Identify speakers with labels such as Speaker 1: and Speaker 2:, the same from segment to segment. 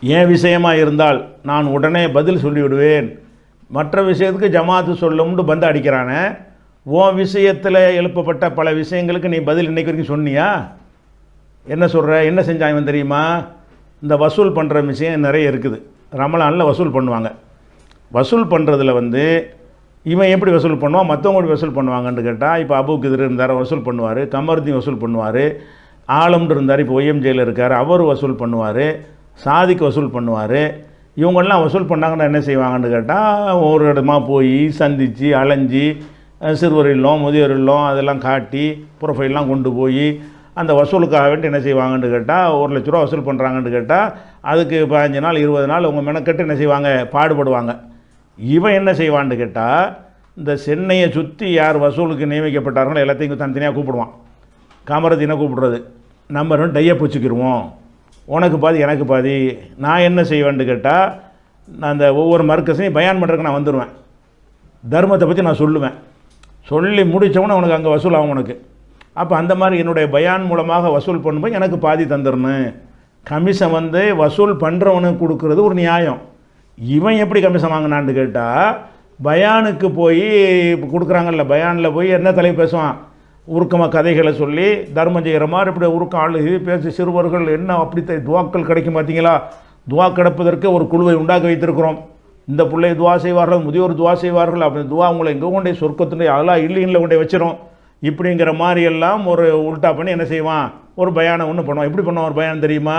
Speaker 1: என் விஷயமா இருந்தால் நான் உடனே பதில் சொல்லிவிடுவேன் மற்ற விஷயத்துக்கு ஜமாத்து சொல்லும்னு பந்து அடிக்கிறானே உன் விஷயத்தில் எழுப்பப்பட்ட பல விஷயங்களுக்கு நீ பதில் இன்னைக்கு வரைக்கும் சொன்னியா என்ன சொல்கிற என்ன செஞ்சான் இவன் தெரியுமா இந்த வசூல் பண்ணுற விஷயம் நிறைய இருக்குது ரமலானில் வசூல் பண்ணுவாங்க வசூல் பண்ணுறதுல வந்து இவன் எப்படி வசூல் பண்ணுவான் மற்றவங்க எப்படி வசூல் பண்ணுவாங்கன்னு கேட்டால் இப்போ அபு கிதிர் இருந்தார் வசூல் பண்ணுவார் கமருதீன் வசூல் பண்ணுவார் ஆலம்னு இருந்தார் இப்போ ஒய்எம்ஜேயில் இருக்கார் அவர் வசூல் பண்ணுவார் சாதிக்கு வசூல் பண்ணுவார் இவங்கெல்லாம் வசூல் பண்ணாங்கன்னா என்ன செய்வாங்கன்னு கேட்டால் ஒரு இடமா போய் சந்தித்து அலைஞ்சி அஹ், சிறுவர் இல்லம் முதியோர் இல்லம் அதெல்லாம் காட்டி ப்ரொஃபைல்லாம் கொண்டு போய் அந்த வசூலுக்காக வேண்டி என்ன செய்வாங்கன்னு கேட்டால் ஒரு லட்ச ரூபா வசூல் பண்ணுறாங்கன்னு கேட்டால் அதுக்கு பதினஞ்சு நாள் இருபது நாள் அவங்க மெனக்கட்டு என்ன செய்வாங்க பாடுபடுவாங்க இவன் என்ன செய்வான்னு கேட்டால் இந்த சென்னையை சுற்றி யார் வசூலுக்கு நியமிக்கப்பட்டார்களோ எல்லாத்தையும் தனித்தனியாக கூப்பிடுவான் காமரத்தினை கூப்பிடுறது நம்ம ரெண்டு டையப் வச்சுக்கிருவோம் உனக்கு பாதி எனக்கு பாதி நான் என்ன செய்வேன்னு கேட்டால் நான் அந்த ஒவ்வொரு மர்க்கஸையும் பயான் பண்ணுறதுக்கு நான் வந்துடுவேன் தர்மத்தை பற்றி நான் சொல்லுவேன் சொல்லி முடித்தவொன்னே உனக்கு அங்கே வசூல் ஆகும் உனக்கு அப்போ அந்த மாதிரி என்னுடைய பயான் மூலமாக வசூல் பண்ணும்போது எனக்கு பாதி தந்துடணும் கமிஷன் வந்து வசூல் பண்ணுறவனுக்கு கொடுக்கறது ஒரு நியாயம் இவன் எப்படி கமிஷன் வாங்கினான்னு கேட்டால் பயானுக்கு போய் இப்போ கொடுக்குறாங்கல்ல பயானில் போய் என்ன தலை பேசுவான் உருக்கமாக கதைகளை சொல்லி தர்மம் செய்கிற மாதிரி இப்படி உருக்கம் ஆளு பேசி சிறுவர்கள் என்ன அப்படி த- துவாக்கள் கிடைக்கும் பார்த்தீங்களா துவா கிடப்பதற்கு ஒரு குழுவை உண்டாக்கி வைத்திருக்கிறோம் இந்த பிள்ளை துவா செய்வார்கள் முதியோர் துவா செய்வார்கள் அப்படி துவா உங்களை எங்கே கொண்டே சொர்க்கத்துடைய அதெல்லாம் இல்லைங்கள கொண்டே வச்சிரும் இப்படிங்கிற மாதிரி எல்லாம் ஒரு உல்டா பண்ணி என்ன செய்வான் ஒரு பயானம் ஒன்று பண்ணுவான் எப்படி பண்ணுவான் ஒரு பயானம் தெரியுமா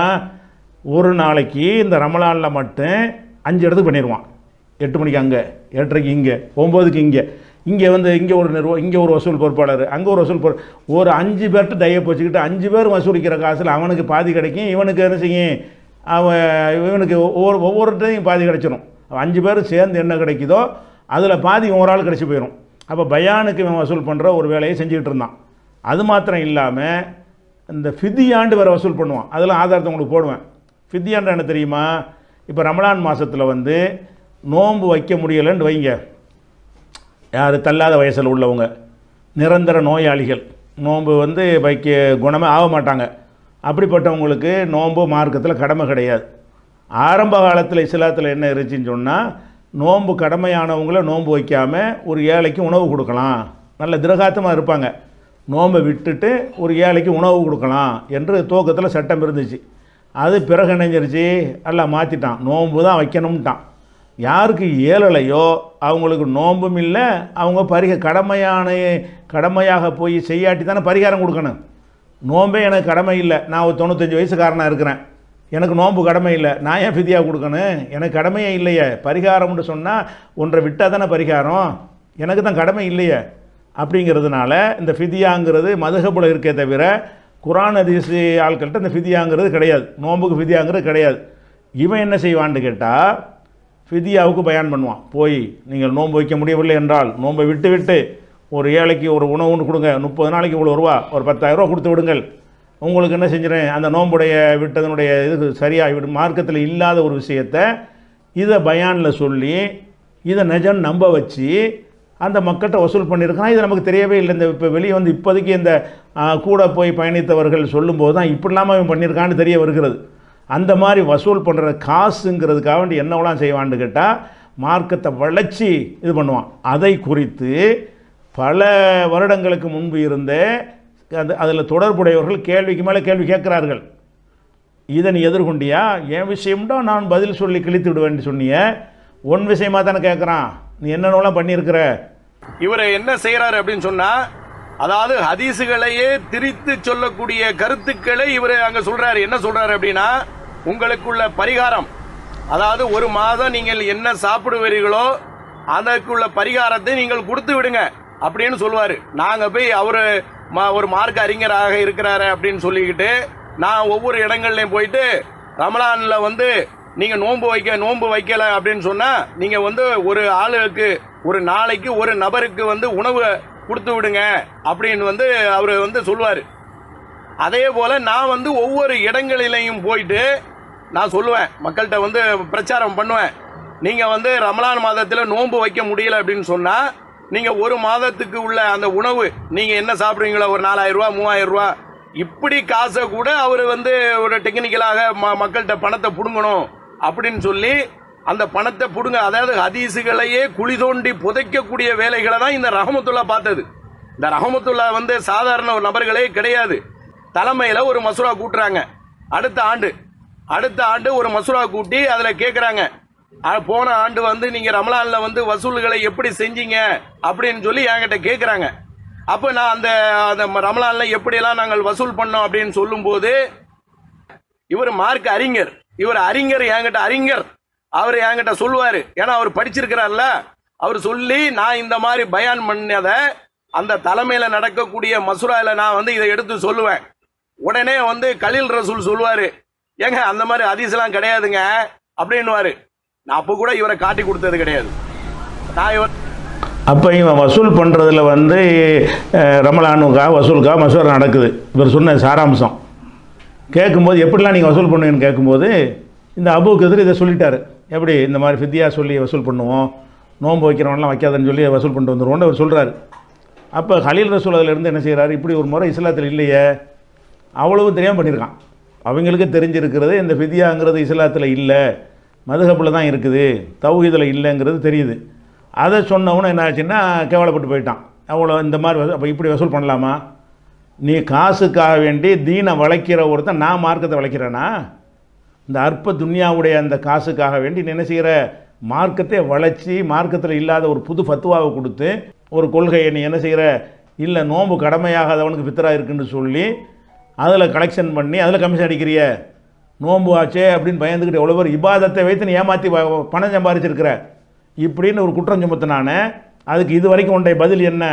Speaker 1: ஒரு நாளைக்கு இந்த ரமலானில் மட்டும் அஞ்சு இடத்துக்கு பண்ணிடுவான் எட்டு மணிக்கு அங்கே எட்டரைக்கு இங்கே ஒம்போதுக்கு இங்கே இங்கே வந்து இங்கே ஒரு நிறுவ இங்கே ஒரு வசூல் பொறுப்பாளர் அங்கே ஒரு வசூல் பொறு ஒரு அஞ்சு பேர்கிட்ட டையப் வச்சுக்கிட்டு அஞ்சு பேர் வசூலிக்கிற காசில் அவனுக்கு பாதி கிடைக்கும் இவனுக்கு என்ன செய்யும் அவன் இவனுக்கு ஒவ்வொரு ஒவ்வொருத்தையும் பாதி கிடைச்சிரும் அவன் அஞ்சு பேர் சேர்ந்து என்ன கிடைக்குதோ அதில் பாதி இவன் ஒரு ஆள் கிடச்சி போயிடும் அப்போ பயானுக்கு இவன் வசூல் பண்ணுற ஒரு வேலையை செஞ்சுக்கிட்டு இருந்தான் அது மாத்திரம் இல்லாமல் இந்த ஃபிதியாண்டு வேறு வசூல் பண்ணுவான் அதெல்லாம் ஆதாரத்தை உங்களுக்கு போடுவேன் ஃபிதியாண்டு என்ன தெரியுமா இப்போ ரமலான் மாதத்தில் வந்து நோன்பு வைக்க முடியலைன்னு வைங்க யார் தள்ளாத வயசில் உள்ளவங்க நிரந்தர நோயாளிகள் நோன்பு வந்து வைக்க குணமே ஆக மாட்டாங்க அப்படிப்பட்டவங்களுக்கு நோன்பு மார்க்கத்தில் கடமை கிடையாது ஆரம்ப காலத்தில் இஸ்லாத்தில் என்ன இருந்துச்சுன்னு சொன்னால் நோன்பு கடமையானவங்கள நோன்பு வைக்காமல் ஒரு ஏழைக்கு உணவு கொடுக்கலாம் நல்ல திரகாத்தமாக இருப்பாங்க நோன்பை விட்டுட்டு ஒரு ஏழைக்கு உணவு கொடுக்கலாம் என்று துவக்கத்தில் சட்டம் இருந்துச்சு அது பிறகு இணைஞ்சிருச்சு எல்லாம் மாற்றிட்டான் நோன்பு தான் வைக்கணும்ட்டான் யாருக்கு இயலலையோ அவங்களுக்கு நோன்பும் இல்லை அவங்க பரிக கடமையான கடமையாக போய் செய்யாட்டி தானே பரிகாரம் கொடுக்கணும் நோன்பே எனக்கு கடமை இல்லை நான் ஒரு தொண்ணூத்தஞ்சு வயசுக்காரனாக இருக்கிறேன் எனக்கு நோன்பு கடமை இல்லை நான் ஏன் ஃபிதியா கொடுக்கணும் எனக்கு கடமையே இல்லையே பரிகாரம்னு சொன்னால் ஒன்றை விட்டால் தானே பரிகாரம் எனக்கு தான் கடமை இல்லையே அப்படிங்கிறதுனால இந்த ஃபிதியாங்கிறது மதுகபுல இருக்கே தவிர குரான் அதிசி ஆட்கள்கிட்ட இந்த ஃபிதியாங்கிறது கிடையாது நோன்புக்கு ஃபிதியாங்கிறது கிடையாது இவன் என்ன செய்வான்னு கேட்டால் ஃபிதியாவுக்கு பயான் பண்ணுவான் போய் நீங்கள் நோன்பு வைக்க முடியவில்லை என்றால் நோன்பை விட்டு விட்டு ஒரு ஏழைக்கு ஒரு உணவு ஒன்று கொடுங்க முப்பது நாளைக்கு இவ்வளோ ரூபா ஒரு பத்தாயிரம் ரூபா கொடுத்து விடுங்கள் உங்களுக்கு என்ன செஞ்சிடறேன் அந்த நோன்புடைய விட்டதனுடைய இது சரியாக விடும் மார்க்கத்தில் இல்லாத ஒரு விஷயத்தை இதை பயானில் சொல்லி இதை நிஜம் நம்ப வச்சு அந்த மக்கள்கிட்ட வசூல் பண்ணியிருக்கான் இது நமக்கு தெரியவே இல்லை இந்த இப்போ வெளியே வந்து இப்போதைக்கு இந்த ஆ, கூட போய் பயணித்தவர்கள் சொல்லும்போது தான் இப்படிலாம அவன் பண்ணியிருக்கான்னு தெரிய வருகிறது அந்த மாதிரி வசூல் பண்ணுற காசுங்கிறதுக்காக வேண்டி என்னவெல்லாம் செய்வான்னு கேட்டால் மார்க்கத்தை வளைச்சி இது பண்ணுவான் அதை குறித்து பல வருடங்களுக்கு முன்பு இருந்த அந்த அதில் தொடர்புடையவர்கள் கேள்விக்கு மேலே கேள்வி கேட்கிறார்கள் இதை நீ எதிர்கொண்டியா என் விஷயம்டா நான் பதில் சொல்லி கிழித்து விடுவேன்னு சொன்னிய உன் விஷயமா தானே கேட்குறான் நீ என்னென்னலாம் பண்ணியிருக்கிற
Speaker 2: இவர் என்ன செய்யறாரு அப்படின்னு சொன்னா அதாவது ஹதீசுகளையே திரித்து சொல்லக்கூடிய கருத்துக்களை இவர் அங்க சொல்றாரு என்ன சொல்றாரு அப்படின்னா உங்களுக்குள்ள பரிகாரம் அதாவது ஒரு மாதம் நீங்கள் என்ன சாப்பிடுவீர்களோ அதற்குள்ள பரிகாரத்தை நீங்கள் கொடுத்து விடுங்க அப்படின்னு சொல்லுவாரு நாங்க போய் அவரு ம- ஒரு மார்க் அறிஞராக இருக்கிறாரு அப்படின்னு சொல்லிக்கிட்டு நான் ஒவ்வொரு இடங்கள்லயும் போயிட்டு ரமலான்ல வந்து நீங்க நோன்பு வைக்க நோன்பு வைக்கல அப்படின்னு சொன்னா நீங்க வந்து ஒரு ஆளுக்கு ஒரு நாளைக்கு ஒரு நபருக்கு வந்து உணவு கொடுத்து விடுங்க அப்படின்னு வந்து அவர் வந்து சொல்லுவாரு அதே போல நான் வந்து ஒவ்வொரு இடங்களிலையும் போயிட்டு நான் சொல்லுவேன் மக்கள்கிட்ட வந்து பிரச்சாரம் பண்ணுவேன் நீங்க வந்து ரமலான் மாதத்துல நோன்பு வைக்க முடியல அப்படின்னு சொன்னா நீங்க ஒரு மாதத்துக்கு உள்ள அந்த உணவு நீங்க என்ன சாப்பிடுறீங்களோ ஒரு நாலாயிரம் ரூபாய் மூவாயிரம் ரூபாய் இப்படி காசை கூட அவர் வந்து ஒரு டெக்னிக்கலாக ம- மக்கள்கிட்ட பணத்தை புடுங்கணும் அப்படின்னு சொல்லி அந்த பணத்தை புடுங்க அதாவது ஹதீஸுகளையே குழி தோண்டி புதைக்கக்கூடிய வேலைகளை தான் இந்த ரஹமத்துல்லா பார்த்தது இந்த ரஹமத்துல்லா வந்து சாதாரண ஒரு நபர்களே கிடையாது தலைமையில ஒரு மசூரா கூட்டுறாங்க அடுத்த ஆண்டு அடுத்த ஆண்டு ஒரு மசூரா கூட்டி அதுல கேக்குறாங்க அஹ், போன ஆண்டு வந்து நீங்க ரமலான்ல வந்து வசூல்களை எப்படி செஞ்சீங்க அப்படின்னு சொல்லி என்கிட்ட கேக்குறாங்க அப்ப நான் அந்த அந்த ரமலான்ல எப்படியெல்லாம் நாங்கள் வசூல் பண்ணோம் அப்படின்னு சொல்லும்போது இவர் மார்க் அறிஞர் இவர் அறிஞர் என்கிட்ட அறிஞர் அவர் என்கிட்ட சொல்லுவாரு ஏன்னா அவர் படிச்சிருக்கிறார்ல அவர் சொல்லி நான் இந்த மாதிரி பயான் பண்ணத அந்த தலைமையில நடக்கக்கூடிய மசூரால நான் வந்து இதை எடுத்து சொல்லுவேன் உடனே வந்து கலீல் ரசூல் சொல்லுவாரு ஏங்க அந்த மாதிரி ஹதீஸ்லாம் கிடையாதுங்க அப்படின்னுவாரு நான் அப்போ கூட இவரை காட்டி கொடுத்தது கிடையாது நான் இவர்
Speaker 1: அப்போ இவன் வசூல் பண்ணுறதுல வந்து அஹ், ரமலானுக்கா வசூலுக்கா மசூரா நடக்குது இவர் சொன்ன சாராம்சம் கேட்கும்போது எப்படிலாம் நீங்கள் வசூல் பண்ணுவீங்கன்னு கேட்கும்போது இந்த அபுக்கு எதிர் இதை சொல்லிட்டாரு எப்படி இந்த மாதிரி ஃபித்தியா சொல்லி வசூல் பண்ணுவோம் நோன்பு வைக்கிறவன்லாம் வைக்காதன்னு சொல்லி வசூல் பண்ணிட்டு வந்துருவோம்னு அவர் சொல்கிறாரு அப்போ ஹலீல் ரசூல் அதிலிருந்து என்ன செய்கிறாரு இப்படி ஒரு முறை இஸ்லாத்தில் இல்லையே அவ்வளவு தெரியாமல் பண்ணியிருக்கான் அவங்களுக்கு தெரிஞ்சிருக்கிறது இந்த ஃபிதியாங்கிறது இஸ்லாத்தில் இல்லை மதுகப்பில் தான் இருக்குது தௌஹீதில் இல்லைங்கிறது தெரியுது அதை சொன்னவனும் என்ன ஆச்சுன்னா கேவலப்பட்டு போயிட்டான் அவ்வளோ இந்த மாதிரி வசூ- அப்போ இப்படி வசூல் பண்ணலாமா நீ காசுக்காக வேண்டி தீனை வளைக்கிற ஒருத்தன் நான் மார்க்கத்தை வளைக்கிறேனா இந்த அற்ப துன்யாவுடைய அந்த காசுக்காக வேண்டி நீ என்ன செய்கிற மார்க்கத்தை வளைச்சி மார்க்கத்தில் இல்லாத ஒரு புது ஃபத்துவாவை கொடுத்து ஒரு கொள்கையை நீ என்ன செய்கிற இல்லை நோன்பு கடமையாகாதவனுக்கு பித்தரா இருக்குன்னு சொல்லி அதில் கலெக்ஷன் பண்ணி அதில் கமிஷன் அடிக்கிறிய நோன்பு ஆச்சே அப்படின்னு பயந்துக்கிட்டு எவ்வளோ பேர் இபாதத்தை வைத்து நீ ஏமாற்றி வ- பணம் சம்பாரிச்சிருக்கிற இப்படின்னு ஒரு குற்றம் சுமத்தினானே அதுக்கு இது வரைக்கும் உன்டைய பதில் என்ன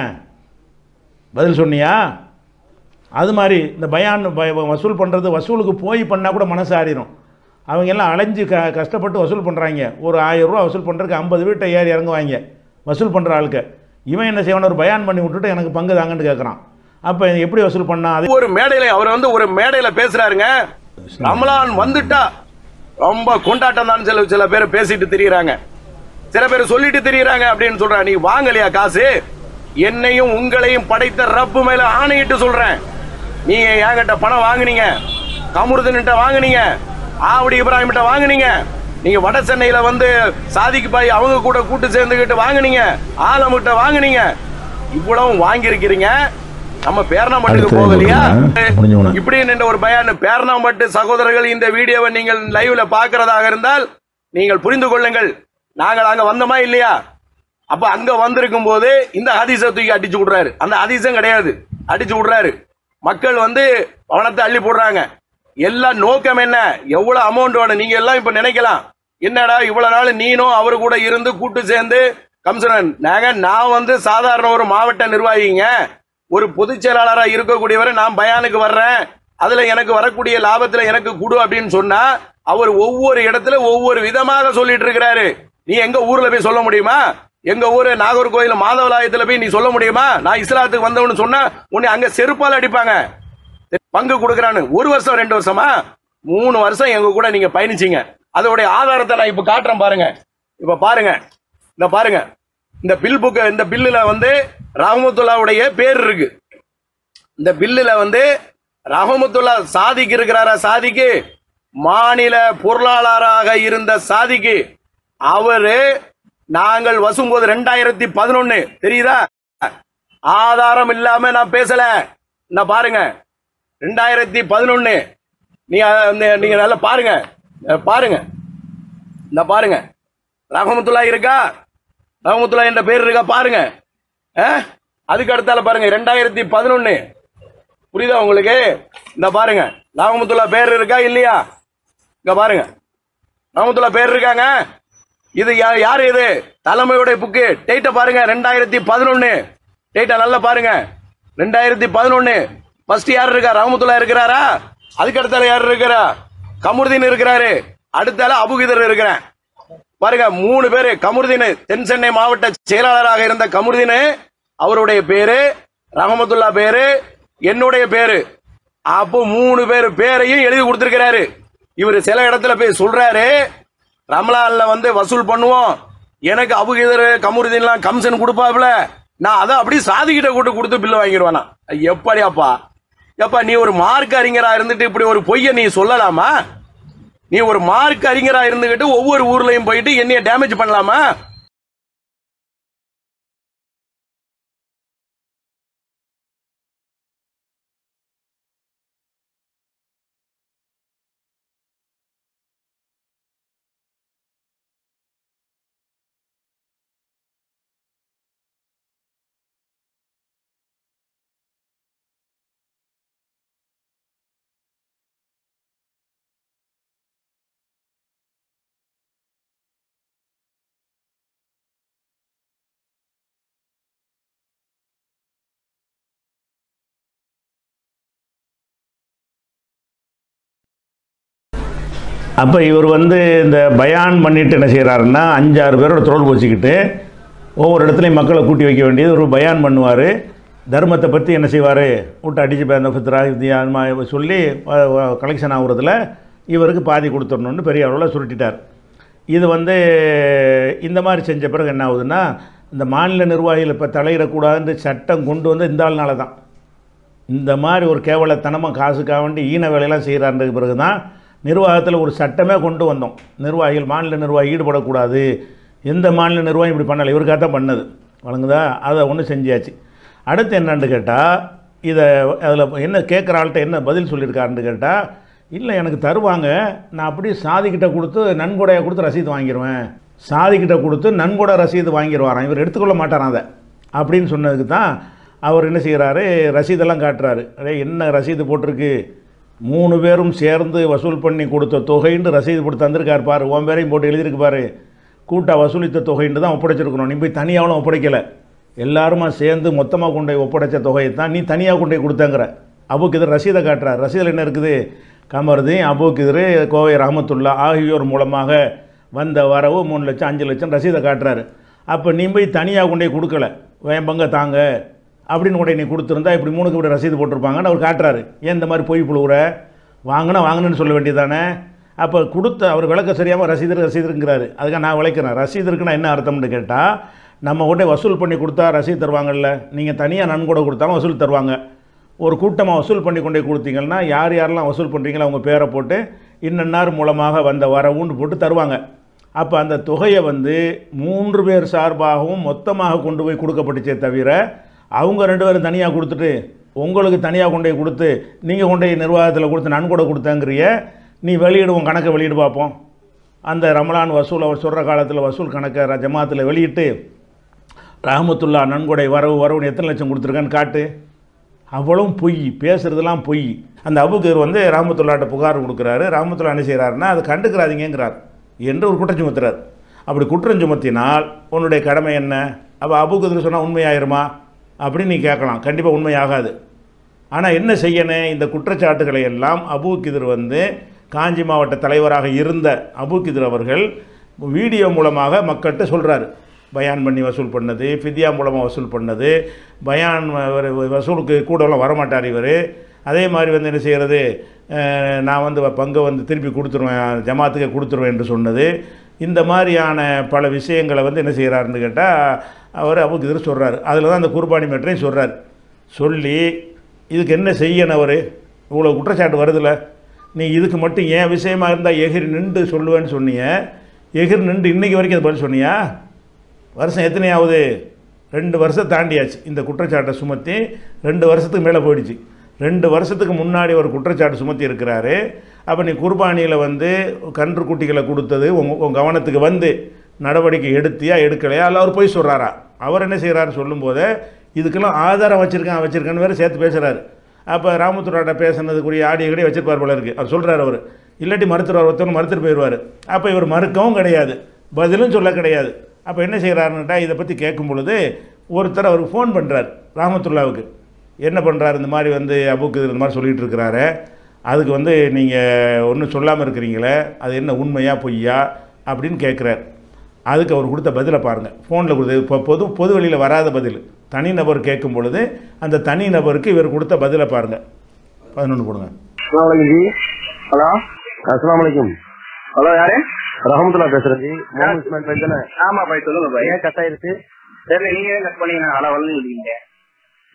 Speaker 1: பதில் சொன்னியா அது மாதிரி இந்த பயான் ப- வசூல் பண்ணுறது வசூலுக்கு போய் பண்ணால் கூட மனசு ஆறிடும் அவங்க எல்லாம் அலைஞ்சு க கஷ்டப்பட்டு வசூல் பண்ணுறாங்க ஒரு ஆயிரம் ரூபா வசூல் பண்ணுறதுக்கு ஐம்பது வீட்டை ஏறி இறங்குவாங்க வசூல் பண்ணுற ஆளுக்கு இவன் என்ன செய்வான் ஒரு பயான் பண்ணி விட்டுட்டு எனக்கு பங்கு தாங்கன்னு கேட்குறான் அப்போ எப்படி வசூல் பண்ணா அது
Speaker 2: ஒரு மேடையில அவர் வந்து ஒரு மேடையில பேசுறாருங்க ரமலான் வந்துட்டா ரொம்ப கொண்டாட்டம் தான் சில சில பேர் பேசிட்டு திரியறாங்க சில பேர் சொல்லிட்டு திரியறாங்க அப்படின்னு சொல்றாங்க நீ வாங்கலையா காசு என்னையும் உங்களையும் படைத்த ரப்பு மேல ஆணையிட்டு சொல்றேன் நீங்க என்கிட்ட பணம் வாங்குனீங்க கமுருதன்கிட்ட வாங்குனீங்க ஆவடி இப்ராஹிம் கிட்ட வாங்குனீங்க நீங்க வட சென்னையில வந்து சாதிக்கு பாய் அவங்க கூட கூட்டு சேர்ந்துகிட்டு வாங்குனீங்க ஆலம் கிட்ட வாங்குனீங்க இவ்வளவும் வாங்கியிருக்கிறீங்க நம்ம பேரணாம்பட்டுக்கு
Speaker 1: அடுத்து
Speaker 2: போகலையா
Speaker 1: முடிஞ்ச உடனே.
Speaker 2: இப்படி நின்ற ஒரு பயான் பேரணாம்பட்டு சகோதரர்கள் இந்த வீடியோவை நீங்கள் லைவ்ல பாக்குறதாக இருந்தால் நீங்கள் புரிந்து கொள்ளுங்கள் நாங்கள் அங்க வந்தோமா இல்லையா அப்ப அங்க வந்திருக்கும் போது இந்த ஹதீஸை தூக்கி அடிச்சு விடுறாரு அந்த ஹதீஸும் கிடையாது அடிச்சு விடுறாரு மக்கள் வந்து பணத்தை அள்ளி போடுறாங்க எல்லாம் நோக்கம் என்ன எவ்வளவு அமௌண்ட் வேணும் நீங்க எல்லாம் இப்ப நினைக்கலாம் என்னடா இவ்வளவு நாள் நீனும் அவரு கூட இருந்து கூட்டு சேர்ந்து கமிஷனர் நாங்க நான் வந்து சாதாரண ஒரு மாவட்ட நிர்வாகிங்க ஒரு பொதுச் செயலாளரா இருக்கக்கூடியவரை நான் பயானுக்கு வர்றேன் அதுல எனக்கு வரக்கூடிய லாபத்துல எனக்கு குடு அப்படின்னு சொன்னா அவர் ஒவ்வொரு இடத்துல ஒவ்வொரு விதமாக சொல்லிட்டு இருக்கிறாரு நீ எங்க ஊர்ல போய் சொல்ல முடியுமா எங்க ஊரு நாகர்கோயில் மாதவலாயத்துல போய் நீ சொல்ல முடியுமா நான் இஸ்லாத்துக்கு வந்தவன்னு சொன்னா உன்னை அங்க செருப்பால் அடிப்பாங்க பங்கு கொடுக்கறான்னு ஒரு வருஷம் ரெண்டு வருஷமா மூணு வருஷம் எங்க கூட நீங்க பயணிச்சீங்க அதோடைய ஆதாரத்தை நான் இப்ப காட்டுறேன் பாருங்க இப்ப பாருங்க இந்த பாருங்க இந்த பில் புக் இந்த பில்லுல வந்து ரஹமத்துல்லாவுடைய பேர் இருக்கு இந்த பில்லுல வந்து ரஹமத்துல்லா சாதிக்கு இருக்கிறாரா சாதிக்கு மாநில பொருளாளராக இருந்த சாதிக்கு அவரு நாங்கள் வசும்போது ரெண்டாயிரத்தி பதினொன்னு தெரியுதா ஆதாரம் இல்லாம நான் பேசல இந்த பாருங்க ரெண்டாயிரத்தி பதினொன்னு நீங்க அந்த- நீங்க நல்லா பாருங்க அஹ் பாருங்க இந்த பாருங்க ரஹமத்துல்லா இருக்கா ரஹமத்துல்லா என்ற பேர் இருக்கா பாருங்க அஹ்? அதுக்கு அடுத்தால பாருங்க ரெண்டாயிரத்தி பதினொன்னு புரியுதா உங்களுக்கு இந்த பாருங்க ரஹமத்துல்லா பேர் இருக்கா இல்லையா இங்க பாருங்க ரஹமத்துல்லா பேர் இருக்காங்க இது யா- யாரு இது தலைமையுடைய புக்கு டேட்ட பாருங்க ரெண்டாயிரத்தி பதினொன்னு டேட்டா நல்லா பாருங்க ரெண்டாயிரத்தி பதினொன்னு ஃபர்ஸ்ட் யார் இருக்கா ரஹமத்துல்லா இருக்கிறாரா அதுக்கு அடுத்தால யார் இருக்கிறா கமுருதீன் இருக்கிறாரு அடுத்தால அபுகிதர் இருக்கிறேன் பாருங்க மூணு பேரு கமுருதீன் தென் சென்னை மாவட்ட செயலாளராக இருந்த கமுருதீன் அவருடைய பேரு ரஹமத்துல்லா பேரு என்னுடைய பேரு அப்போ மூணு பேர் பேரையும் எழுதி கொடுத்திருக்கிறாரு இவர் சில இடத்துல போய் சொல்றாரு ரமலான்ல வந்து வசூல் பண்ணுவோம் எனக்கு அபுகிதர் கமுருதீன்லாம் கமிஷன் கொடுப்பாப்ல நான் அதை அப்படியே சாதிக்கிட்ட கூட்டு கொடுத்து பில்லு வாங்கிடுவேனா எப்படியாப்பா எப்பா நீ ஒரு மார்க் அறிஞரா இருந்துட்டு இப்படி ஒரு பொய்யை நீ சொல்லலாமா நீ ஒரு மார்க் அறிஞரா இருந்துகிட்டு ஒவ்வொரு ஊர்லயும் போயிட்டு என்னைய டேமேஜ் பண்ணலாமா
Speaker 1: அப்போ இவர் வந்து இந்த பயான் பண்ணிட்டு என்ன செய்கிறாருன்னா அஞ்சாறு பேரோட தொடர்பு வச்சுக்கிட்டு ஒவ்வொரு இடத்துலையும் மக்களை கூட்டி வைக்க வேண்டியது ஒரு பயான் பண்ணுவார் தர்மத்தை பற்றி என்ன செய்வார் விட்டு அடிச்சு போய் அந்த ஃபித்ரா இந்தியா அந்த மாதிரி சொல்லி கலெக்ஷன் ஆகுறதுல இவருக்கு பாதி கொடுத்துடணுன்னு பெரிய அளவில் சுருட்டிட்டார் இது வந்து இந்த மாதிரி செஞ்ச பிறகு என்ன ஆகுதுன்னா இந்த மாநில நிர்வாகிகள் இப்போ தலையிடக்கூடாதுன்னு சட்டம் கொண்டு வந்து இந்த ஆள்னால தான் இந்த மாதிரி ஒரு கேவலத்தனமாக காசுக்காக வேண்டி ஈன வேலையெல்லாம் செய்கிறான்றது பிறகு தான் நிர்வாகத்தில் ஒரு சட்டமே கொண்டு வந்தோம் நிர்வாகிகள் மாநில நிர்வாகி ஈடுபடக்கூடாது எந்த மாநில நிர்வாகம் இப்படி பண்ணலை இவருக்காக தான் பண்ணது வழங்குதா அதை ஒன்று செஞ்சாச்சு அடுத்து என்னன்னு கேட்டால் இதை அதில் என்ன கேட்குற ஆள்கிட்ட என்ன பதில் சொல்லியிருக்காருன்னு கேட்டால் இல்லை எனக்கு தருவாங்க நான் அப்படியே சாதிக்கிட்ட கொடுத்து நன்கொடையை கொடுத்து ரசீது வாங்கிடுவேன் சாதிக்கிட்ட கொடுத்து நன்கொடை ரசீது வாங்கிடுவாராம் இவர் எடுத்துக்கொள்ள மாட்டாராம் அதை அப்படின்னு சொன்னதுக்கு தான் அவர் என்ன செய்கிறாரு ரசீதெல்லாம் காட்டுறாரு அடே என்ன ரசீது போட்டிருக்கு மூணு பேரும் சேர்ந்து வசூல் பண்ணி கொடுத்த தொகைன்னு ரசீது போட்டு தந்திருக்கார் பாரு உன் பேரையும் போட்டு எழுதியிருக்கு பாரு கூட்டா வசூலித்த தொகைன்னு தான் ஒப்படைச்சிருக்கணும் நீ போய் தனியாகவும் ஒப்படைக்கலை எல்லாருமா சேர்ந்து மொத்தமாக கொண்டு போய் ஒப்படைச்ச தொகையை தான் நீ தனியாக கொண்டு போய் கொடுத்தங்கிற அபுக்கு இது ரசீதை காட்டுறார் ரசீதில் என்ன இருக்குது கமருதி அபுக்கிதிரு கோவை ரஹமத்துல்லா ஆகியோர் மூலமாக வந்த வரவு மூணு லட்சம் அஞ்சு லட்சம் ரசீதை காட்டுறாரு அப்போ நீ போய் தனியாக கொண்டு போய் கொடுக்கல என் பங்கை தாங்க அப்படின்னு கூட நீ கொடுத்துருந்தா இப்படி மூணுக்கு இப்படி ரசீது போட்டிருப்பாங்கன்னு அவர் காட்டுறாரு ஏன் இந்த மாதிரி பொய் புழுவுற வாங்கினா வாங்கினேன்னு சொல்ல வேண்டியதானே அப்போ கொடுத்த அவர் விளக்க சரியாமல் ரசீது ரசீதுங்கிறாரு அதுக்காக நான் விளக்கிறேன் ரசீது இருக்குன்னா என்ன அர்த்தம்னு கேட்டால் நம்ம கூட வசூல் பண்ணி கொடுத்தா ரசீது தருவாங்கல்ல நீங்கள் தனியாக நன்கொடை கொடுத்தாலும் வசூல் தருவாங்க ஒரு கூட்டமாக வசூல் பண்ணி கொண்டே கொடுத்தீங்கன்னா யார் யாரெல்லாம் வசூல் பண்ணுறீங்களோ அவங்க பேரை போட்டு இன்னன்னார் மூலமாக வந்த வரவுன்னு போட்டு தருவாங்க அப்போ அந்த தொகையை வந்து மூன்று பேர் சார்பாகவும் மொத்தமாக கொண்டு போய் கொடுக்கப்பட்டுச்சே தவிர அவங்க ரெண்டு பேரும் தனியாக கொடுத்துட்டு உங்களுக்கு தனியாக கொண்டு போய் கொடுத்து நீங்கள் கொண்டு போய் நிர்வாகத்தில் கொடுத்து நன்கொடை கொடுத்தங்கிறிய நீ வெளியிடுவோம் கணக்கை வெளியிடு பார்ப்போம் அந்த ரமலான் வசூல் அவர் சொல்கிற காலத்தில் வசூல் கணக்கை ர- ஜமாத்தில் வெளியிட்டு ரஹமத்துல்லா நன்கொடை வரவு வரவுன்னு எத்தனை லட்சம் கொடுத்துருக்கான்னு காட்டு அவ்வளவும் பொய் பேசுறதெல்லாம் பொய் அந்த அபுகர் வந்து ராமத்துல்லாட்ட புகார் கொடுக்குறாரு ராமத்துல்லா என்ன செய்கிறாருன்னா அதை கண்டுக்கிறாதீங்கிறார் என்று ஒரு குற்றம் சுமத்துறார் அப்படி குற்றம் சுமத்தினால் உன்னுடைய கடமை என்ன அப்போ அபுகர் சொன்னால் உண்மையாயிருமா அப்படின்னு நீ கேட்கலாம் கண்டிப்பாக உண்மையாகாது ஆனால் என்ன செய்யணும் இந்த குற்றச்சாட்டுகளை எல்லாம் அபூக்கிதிர் வந்து காஞ்சி மாவட்ட தலைவராக இருந்த அபூக்கிதிர் அவர்கள் வீடியோ மூலமாக மக்கள்கிட்ட சொல்கிறாரு பயான் பண்ணி வசூல் பண்ணது ஃபித்யா மூலமாக வசூல் பண்ணது பயான் வ- வசூலுக்கு கூடலாம் வரமாட்டார் இவர் அதே மாதிரி வந்து என்ன செய்கிறது நான் வந்து பங்கை வந்து திருப்பி கொடுத்துருவேன் ஜமாத்துக்கு கொடுத்துருவேன் என்று சொன்னது இந்த மாதிரியான பல விஷயங்களை வந்து என்ன செய்கிறாருன்னு கேட்டால் அவர் அபுக்கிதிர் சொல்கிறாரு அதில் தான் அந்த குர்பானி மேட்டரையும் சொல்கிறார் சொல்லி இதுக்கு என்ன செய்யணும் அவர் இவ்வளோ குற்றச்சாட்டு வருதுல்ல நீ இதுக்கு மட்டும் ஏன் விஷயமா இருந்தால் எகிரி நின்று சொல்லுவேன்னு சொன்னீங்க எகிரி நின்று இன்னைக்கு வரைக்கும் அது பதில் சொன்னியா வருஷம் எத்தனையாவது ரெண்டு வருஷம் தாண்டியாச்சு இந்த குற்றச்சாட்டை சுமத்தி ரெண்டு வருஷத்துக்கு மேலே போயிடுச்சு ரெண்டு வருஷத்துக்கு முன்னாடி ஒரு குற்றச்சாட்டு சுமத்தி இருக்கிறாரு அப்போ நீ குர்பானியில் வந்து கன்று குட்டிகளை கொடுத்தது உங்க உங்க கவனத்துக்கு வந்து நடவடிக்கை எடுத்தியா எடுக்கலையா அல்ல அவர் போய் சொல்கிறாரா அவர் என்ன செய்கிறாரு சொல்லும்போது இதுக்கெல்லாம் ஆதாரம் வச்சுருக்கான் வச்சுருக்கான்னு வேறு சேர்த்து பேசுகிறாரு அப்போ ராமத்துறாட்ட பேசுனதுக்குரிய ஆடியோகளே வச்சிருப்பார் போல இருக்கு அவர் சொல்கிறார் அவர் இல்லாட்டி மறுத்துருவார் ஒருத்தவங்க மறுத்துட்டு போயிடுவார் அப்போ இவர் மறுக்கவும் கிடையாது பதிலும் சொல்ல கிடையாது அப்போ என்ன செய்கிறாருன்னுட்டா இதை பற்றி கேட்கும் பொழுது ஒருத்தர் அவருக்கு ஃபோன் பண்ணுறார் ராமத்துல்லாவுக்கு என்ன பண்ணுறாரு இந்த மாதிரி வந்து அபுக்கு இந்த மாதிரி சொல்லிகிட்டு இருக்கிறாரு அதுக்கு வந்து நீங்கள் ஒன்றும் சொல்லாமல் இருக்கிறீங்களே அது என்ன உண்மையா பொய்யா அப்படின்னு கேட்குறார் அதுக்கு அவர் கொடுத்த பதிலை பாருங்கள் ஃபோனில் கொடுத்தது இப்போ பொது பொது வழியில் வராத பதில் தனிநபர் கேட்கும் பொழுது அந்த தனி நபருக்கு இவர் கொடுத்த பதிலை பாருங்கள் பதினொன்று கொடுங்க
Speaker 3: அஸ்லாம் ஜி
Speaker 4: ஹலோ
Speaker 3: அஸ்லாம் வலைக்கும்
Speaker 4: ஹலோ யாரு
Speaker 3: ரஹமத்துல்லா பேசுறேன் ஜி முகமது இஸ்மாயில் பைக் தானே
Speaker 4: ஆமா பாய் சொல்லுங்க பாய்
Speaker 3: ஏன் கட் ஆயிருச்சு
Speaker 4: தெரியல நீங்க தான் கட் பண்ணீங்க ஹலோ வந்து இருக்கீங்க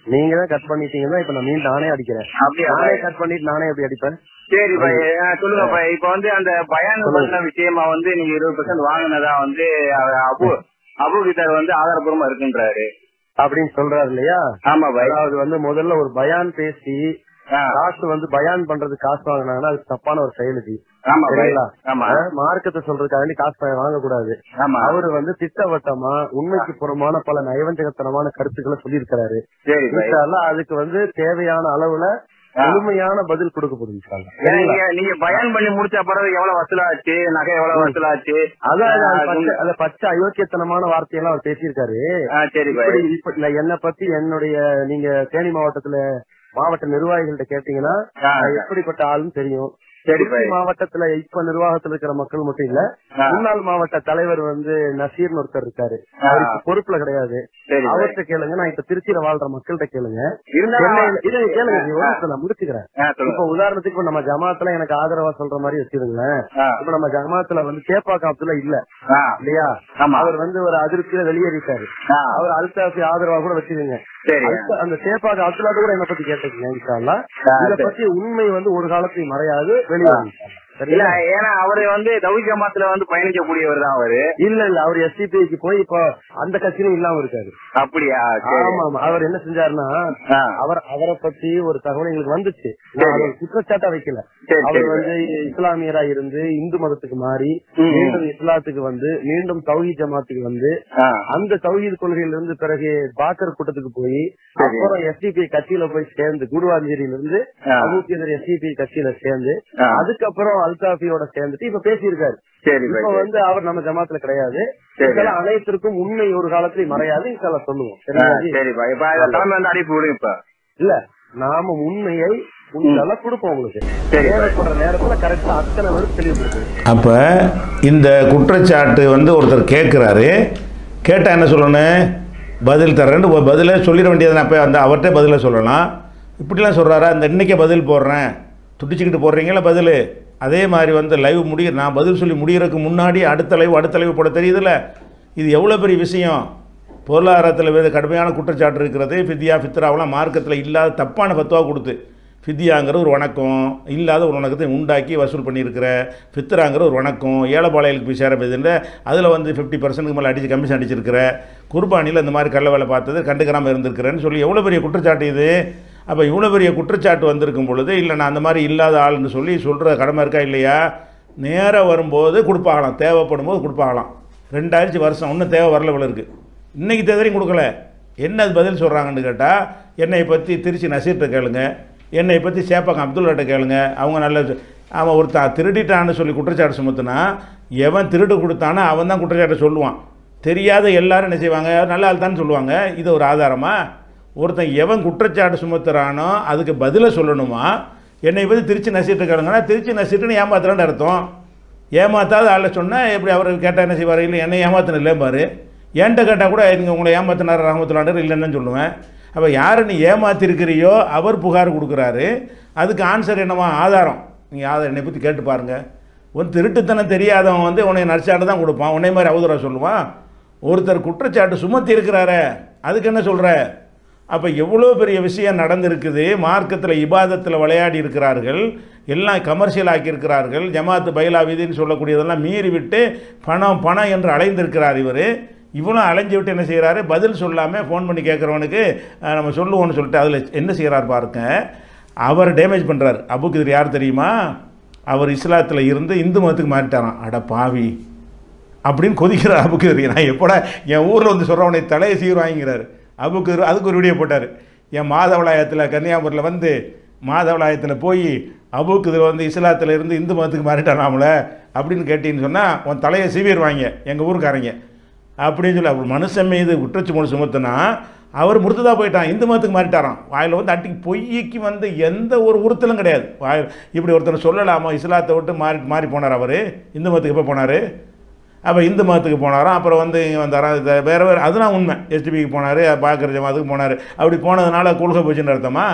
Speaker 3: நீங்க தான் கட் பண்ணிட்டீங்கன்னா இப்ப நான் மீண்டும் நானே அடிக்கிறேன்
Speaker 4: அப்படியா
Speaker 3: நானே
Speaker 4: பாய்
Speaker 3: கட் பண்ணிட்டு நானே எப்படி அடிப்பேன்
Speaker 4: சரி பாய் ஆ, சொல்லுங்க பாய் இப்ப வந்து அந்த பயான் பண்ண விஷயமா வந்து நீங்க இருபது பர்சன்ட் வாங்கினதா வந்து அவர் அபு அபு கிட்டார் வந்து ஆதாரபூர்வமா இருக்குன்றாரு
Speaker 3: அப்படின்னு சொல்றாரு இல்லையா
Speaker 4: ஆமா பாய்
Speaker 3: அதாவது வந்து முதல்ல ஒரு பயான் பேசி
Speaker 4: ஆ,
Speaker 3: காசு வந்து பயான் பண்றது காசு வாங்கினாங்கன்னா அது தப்பான ஒரு செயல் இது
Speaker 4: ஆமா பாய்
Speaker 3: சரிங்களா
Speaker 4: ஆமா
Speaker 3: அஹ் மார்க்கத்தை சொல்றதுக்காக வேண்டி காசு பயம் வாங்கக்கூடாது
Speaker 4: ஆமா
Speaker 3: அவரு வந்து திட்டவட்டமா உண்மைக்கு புறமான பல நயவஞ்சகத்தனமான கருத்துக்களை சொல்லியிருக்கிறாரு
Speaker 4: சரி பாய்
Speaker 3: இன்ஷா அல்லாஹ் அதுக்கு வந்து தேவையான அளவுல
Speaker 4: ஆ.
Speaker 3: முழுமையான பதில் கொடுக்கப்படும் இன்ஷா அல்லாஹ்.
Speaker 4: ஏன்னா
Speaker 3: சரிங்களா
Speaker 4: நீங்க- நீங்க பயன் பண்ணி முடிச்ச பிறகு எவ்வளவு வசூலாச்சு நகை எவ்வளவு வசூலாச்சு
Speaker 3: அதான் அது
Speaker 4: ஆ,
Speaker 3: பச்சை அத பச்சை அயோக்கியத்தனமான வார்த்தையெல்லாம் அவர் பேசியிருக்காரு
Speaker 4: ஆ, சரி பாய்
Speaker 3: இப்படி இப்ப இல்ல என்னை பத்தி என்னுடைய நீங்க தேனி மாவட்டத்துல மாவட்ட நிர்வாகிகள்ட்ட கேட்டீங்கன்னா
Speaker 4: ஆ.
Speaker 3: நான் எப்படிப்பட்ட ஆளுன்னு தெரியும்
Speaker 4: சரி
Speaker 3: திருச்சி
Speaker 4: பாய்
Speaker 3: மாவட்டத்துல இப்ப நிர்வாகத்துல இருக்கிற மக்கள் மட்டும் இல்ல
Speaker 4: ஆ.
Speaker 3: முன்னாள் மாவட்ட தலைவர் வந்து நசீர்னு ஒருத்தர் இருக்காரு
Speaker 4: ஆ.
Speaker 3: அவருக்கு பொறுப்புல கிடையாது
Speaker 4: சரி பாய்
Speaker 3: அவர்கிட்ட கேளுங்க நான் இப்ப திருச்சியில வாழ்ற மக்கள்கிட்ட கேளுங்க
Speaker 4: இருந்தாலும்
Speaker 3: சென்னையில- இது கேளுங்க நீ ஒரு நிமிஷம் நான் முடிச்சுக்கிறேன்
Speaker 4: ஆ, சொல்லுங்க
Speaker 3: இப்ப உதாரணத்துக்கு இப்ப நம்ம ஜமாத்துல எனக்கு ஆதரவா சொல்ற மாதிரி வச்சிருங்களேன்
Speaker 4: ஆ,
Speaker 3: இப்ப நம்ம ஜமாத்துல வந்து சேப்பாக்கம் அப்துல்லா இல்ல
Speaker 4: ஆ,
Speaker 3: இல்லையா
Speaker 4: ஆமா
Speaker 3: அவர் வந்து ஒரு அதிருப்தியில வெளியேறிட்டாரு
Speaker 4: ஆ,
Speaker 3: அவர் அல்தாஃபி ஆதரவா கூட வச்சிருங்க
Speaker 4: சரி
Speaker 3: அடுத்த- அந்த சேப்பாக அப்துல்லா கூட என்ன பத்தி கேட்டுக்கங்க இன்ஷா அல்லாஹ்.
Speaker 4: ஆ,
Speaker 3: இத
Speaker 4: சரி.
Speaker 3: பத்தி உண்மை வந்து ஒரு காலத்தையும் மறையாது வெளியே வரும் இன்ஷா அல்லாஹ்.
Speaker 4: இல்ல
Speaker 3: சரிங்களா
Speaker 4: ஏன்னா அவரு வந்து தவி ஜமாத்துல வந்து பயணிக்கக்கூடியவர் தான் அவரு
Speaker 3: இல்ல இல்ல அவர் எஸ்டிபிக்கு போய் இப்போ அந்த கட்சியிலும் இல்லாம இருக்காரு
Speaker 4: அப்படியா சரி
Speaker 3: ஆமா ஆமா அவர் என்ன செஞ்சாருன்னா
Speaker 4: ஆ,
Speaker 3: அவர் அவரை பத்தி ஒரு தகவல் எங்களுக்கு வந்துச்சு
Speaker 4: சரி.
Speaker 3: நான் அதை குற்றச்சாட்டா வைக்கல
Speaker 4: சரி
Speaker 3: அவர்
Speaker 4: சரி
Speaker 3: வந்து இஸ்லாமியரா இருந்து இந்து மதத்துக்கு மாறி
Speaker 4: ம், ம்.
Speaker 3: மீண்டும் இஸ்லாத்துக்கு வந்து மீண்டும் தௌஹி ஜமாத்துக்கு வந்து
Speaker 4: ஆ,
Speaker 3: அந்த தௌஹீத் கொள்கையில இருந்து பிறகு பாக்கர் கூட்டத்துக்கு போய்
Speaker 4: சரி.
Speaker 3: அப்புறம் எஸ்டிபி கட்சியில போய் சேர்ந்து குடுவாஞ்சேரியில இருந்து
Speaker 4: ஆ.
Speaker 3: அபூக்கியதர் எஸ்டிபி கட்சியில சேர்ந்து
Speaker 4: ஆ.
Speaker 3: அதுக்கப்புறம் அல்தாஃபியோட சேர்ந்துட்டு இப்ப பேசியிருக்காரு
Speaker 4: சரி
Speaker 3: இப்ப
Speaker 4: பாய்
Speaker 3: வந்து அவர் நம்ம ஜமாத்துல கிடையாது
Speaker 4: சரி.
Speaker 3: இதெல்லாம் அனைத்திற்கும் உண்மை ஒரு காலத்திலயும் மறையாது இதெல்லாம் சொல்லுவோம்
Speaker 4: ஆ,
Speaker 3: சரிங்களா ஜி?
Speaker 4: சரி பாய் இப்ப இதை தலைமை வந்து அனுப்பி விடுங்க இப்ப
Speaker 3: இல்ல நாம உண்மையை உண்மையெல்லாம் கொடுப்போம் உங்களுக்கு
Speaker 4: சரி.
Speaker 3: தேவைப்படுற நேரத்துல கரெக்டா அத்தனை பேரும் தெளிவுபடுத்தும்
Speaker 1: அப்போ இந்த குற்றச்சாட்டு வந்து ஒருத்தர் கேட்குறாரு கேட்டால் என்ன சொல்லணும் பதில் தரேன்னு ஒரு பதிலே சொல்லிட வேண்டியது அப்போ அந்த அவர்கிட்ட பதிலை சொல்லலாம் இப்படிலாம் சொல்கிறாரா இந்த இன்னைக்கே பதில் போடுறேன் துடிச்சுக்கிட்டு போடுறீங்களா பதில் அதே மாதிரி வந்து லைவ் முடிய நான் பதில் சொல்லி முடியறதுக்கு முன்னாடி அடுத்த லைவ் அடுத்த லைவ் போட தெரியுதுல்ல இது எவ்வளோ பெரிய விஷயம் பொருளாதாரத்தில் வேறு கடுமையான குற்றச்சாட்டு இருக்கிறது ஃபித்யா ஃபித்ராவெலாம் மார்க்கத்தில் இல்லாத தப்பான ஃபத்வா கொடுத்து ஃபித்யாங்கிற ஒரு வணக்கம் இல்லாத ஒரு வணக்கத்தை உண்டாக்கி வசூல் பண்ணியிருக்கிற ஃபித்ராங்கிற ஒரு வணக்கம் ஏழைப்பாளையலுக்கு போய் சேரப்பதுன்ற அதில் வந்து ஃபிஃப்டி பர்சன்ட்டுக்கு மேலே அடிச்சு கமிஷன் அடிச்சிருக்கிற குர்பானியில் இந்த மாதிரி கள்ள வேலை பார்த்தது கண்டுக்கிறாமல் இருந்திருக்கிறேன்னு சொல்லி எவ்வளோ பெரிய குற்றச்சாட்டு இது அப்போ இவ்வளோ பெரிய குற்றச்சாட்டு வந்திருக்கும் பொழுது இல்லை நான் அந்த மாதிரி இல்லாத ஆள்னு சொல்லி சொல்கிற கடமை இருக்கா இல்லையா நேராக வரும்போது கொடுப்பாகலாம் தேவைப்படும் போது கொடுப்பாகலாம் ரெண்டாயிரத்தி வருஷம் இன்னும் தேவை வரல இவ்வளோ இருக்குது இன்றைக்கி தேவையும் கொடுக்கல என்ன அது பதில் சொல்கிறாங்கன்னு கேட்டால் என்னை பற்றி திருச்சி நசீர்கிட்ட கேளுங்க என்னை பற்றி சேப்பாக்கம் அப்துல்லாட்ட கேளுங்க அவங்க நல்ல அவன் ஒருத்தன் திருடிட்டான்னு சொல்லி குற்றச்சாட்டு சுமத்துனா எவன் திருடு கொடுத்தானோ அவன் தான் குற்றச்சாட்டை சொல்லுவான் தெரியாத எல்லாரும் என்ன செய்வாங்க நல்ல ஆள் தான் சொல்லுவாங்க இது ஒரு ஆதாரமா ஒருத்தன் எவன் குற்றச்சாட்டு சுமத்துறானோ அதுக்கு பதிலை சொல்லணுமா என்னை பற்றி திருச்சி நசீட்டு கேளுங்கன்னா திருச்சி நசீட்டுன்னு ஏமாத்துறான்னு அர்த்தம் ஏமாத்தாத ஆளை சொன்னால் எப்படி அவர் கேட்டால் என்ன செய்வார் இல்லை என்னை ஏமாத்தின இல்லைம்பாரு என்கிட்ட கேட்டால் கூட நீங்கள் உங்களை ஏமாத்தினார் ரஹமத்துலாண்டர் இல்லைன்னு சொல்லுவேன் அப்போ யாரை நீ ஏமாத்திருக்கிறியோ அவர் புகார் கொடுக்குறாரு அதுக்கு ஆன்சர் என்னவா ஆதாரம் நீங்கள் ஆதாரம் என்னை பற்றி கேட்டு பாருங்கள் ஒரு திருட்டுத்தனம் தெரியாதவன் வந்து உன்னை நடிச்சாட்டு தான் கொடுப்பான் உன்னை மாதிரி அவதூறா சொல்லுவான் ஒருத்தர் குற்றச்சாட்டு சுமத்தி இருக்கிறாரே அதுக்கு என்ன சொல்கிற அப்போ எவ்வளோ பெரிய விஷயம் நடந்திருக்குது மார்க்கத்தில் இபாதத்தில் விளையாடி இருக்கிறார்கள் எல்லாம் கமர்ஷியல் ஆக்கியிருக்கிறார்கள் ஜமாத்து பைலா விதின்னு சொல்லக்கூடியதெல்லாம் மீறி விட்டு பணம் பணம் என்று அலைந்திருக்கிறார் இவர் இவனும் அலைஞ்சு விட்டு என்ன செய்கிறாரு பதில் சொல்லாமல் ஃபோன் பண்ணி கேட்குறவனுக்கு அஹ், நம்ம சொல்லுவோம்னு சொல்லிட்டு அதில் என்ன செய்கிறார் பாருங்க அவர் டேமேஜ் பண்ணுறார் அபுக்கு யார் தெரியுமா அவர் இஸ்லாத்தில் இருந்து இந்து மதத்துக்கு மாறிட்டாராம் அட பாவி அப்படின்னு கொதிக்கிறார் அபுக்கு நான் எப்படா என் ஊரில் வந்து சொல்கிறவனை தலையை சீர்வாங்கிறார் அபுக்கு அதுக்கு ஒரு வீடியோ போட்டார் என் மாதவளாயத்தில் கன்னியாகுமரியில் வந்து மாதவளாயத்தில் போய் அபுக்கு வந்து இஸ்லாத்தில் இருந்து இந்து மதத்துக்கு மாறிட்டானாமல அப்படின்னு கேட்டின்னு சொன்னால் உன் தலையை சீவிடுவாங்க எங்கள் ஊருக்காரங்க அப்படின்னு சொல்லி அவர் மனுஷன் மீது குற்றச்சுமூடு சுமத்துனா அவர் முருத்ததா போயிட்டான் இந்து மதத்துக்கு மாறிட்டாராம் வாயில் வந்து அட்டிக்கு பொய்க்கு வந்து எந்த ஒரு உறுத்தலும் கிடையாது வாயில் இப்படி ஒருத்தர் சொல்லலாமா இஸ்லாத்தை விட்டு மாறி மாறி போனார் அவர் இந்து மதத்துக்கு எப்போ போனார் அப்போ இந்து மதத்துக்கு போனாராம் அப்புறம் வந்து இங்கே வந்தாராம் இது வேறு வேறு அதுதான் உண்மை எஸ்டிபிக்கு போனார் பாக்கர் ஜமாத்துக்கு போனார் அப்படி போனதுனால கொள்கை போச்சுன்னு அர்த்தமா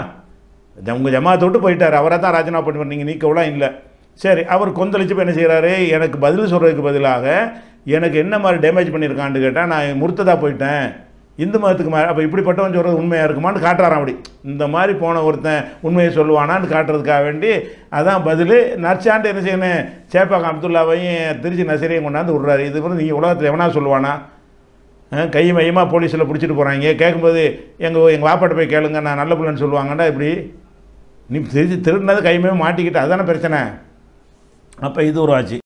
Speaker 1: ஜ- உங்க ஜமாத்தை விட்டு போயிட்டார் அவரை தான் ராஜினாமா பண்ணி நீங்கள் நீக்கவுலாம் இல்லை சரி அவர் கொந்தளிச்சு போய் என்ன செய்கிறாரு எனக்கு பதில் சொல்கிறதுக்கு பதிலாக எனக்கு என்ன மாதிரி டேமேஜ் பண்ணியிருக்கான்னு கேட்டால் நான் முர்த்ததா போயிட்டேன் இந்து மதத்துக்கு மா அப்போ இப்படிப்பட்டவன் சொல்கிறது உண்மையாக இருக்குமான்னு காட்டுறாராம் அப்படி இந்த மாதிரி போன ஒருத்தன் உண்மையை சொல்லுவானான்னு காட்டுறதுக்காக வேண்டி அதான் பதில் நற்சாண்டு என்ன செய்யணும் சேப்பாக்கம் அப்துல்லாவையும் திருச்சி நசரையும் கொண்டாந்து விட்றாரு இது வந்து நீங்கள் உலகத்தில் எவனா சொல்லுவானா அஹ் கை மையமாக போலீஸில் பிடிச்சிட்டு போகிறாங்க கேட்கும்போது எங்கள் எங்கள் வாப்பாட்ட போய் கேளுங்க நான் நல்ல பிள்ளைன்னு சொல்லுவாங்கடா இப்படி நீ திருச்சி திருடினது கைமையாக மாட்டிக்கிட்டு அதுதானே பிரச்சனை அப்போ இது ஒரு ஆச்சு